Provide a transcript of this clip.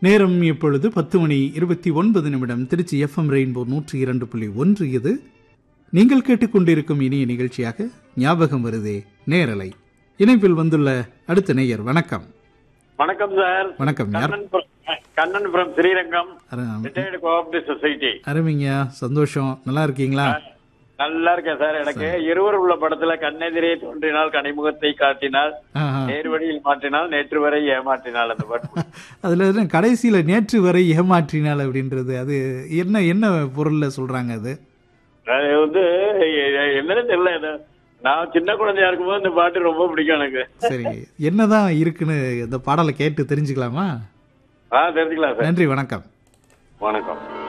நேரம் இப்பொழுது பத்து மணி இருபத்தி ஒன்பது நிமிடம் திருச்சி எஃப்எம் ரெயின்போ நூற்றி இரண்டு புள்ளி ஒன்று இது நீங்கள் கேட்டுக்கொண்டிருக்கும் இனிய நிகழ்ச்சியாக ஞாபகம் வருதே நேரலை இணைப்பில் வந்துள்ள அடுத்த நேயர் வணக்கம் வணக்கம் சார் வணக்கம் யார் கண்ணன் from- கண்ணன் ஃப்ரம் ஸ்ரீரங்கம் அரு- ரிட்டையர்டு கோஆபரேட்டிவ் சொசைட்டி அருமைங்க சந்தோஷம் நல்லா இருக்கீங்களா நல்லா இருக்கேன் சார் எனக்கு இருவர் உள்ள படத்துல கண்ணெதிரே தோன்றினால் கனிமுகத்தை காட்டினால் ஆஹா. நேர்வழியில் மாற்றினால் நேற்று வரை ஏமாற்றினால் அந்த பாட்டு அதுல என்ன கடைசியில நேற்று வரை ஏமாற்றினாள் அப்படின்றது அது என்ன என்ன பொருள்ல சொல்றாங்க அது அது வந்து எ- என்னன்னு தெரியல இது. நான் சின்ன குழந்தையா இருக்கும்போது இந்த பாட்டு ரொம்ப பிடிக்கும் எனக்கு சரி என்னதான் இருக்குன்னு இந்த பாடலை கேட்டு தெரிஞ்சுக்கலாமா ஆ தெரிஞ்சுக்கலாம் சார் நன்றி வணக்கம் வணக்கம்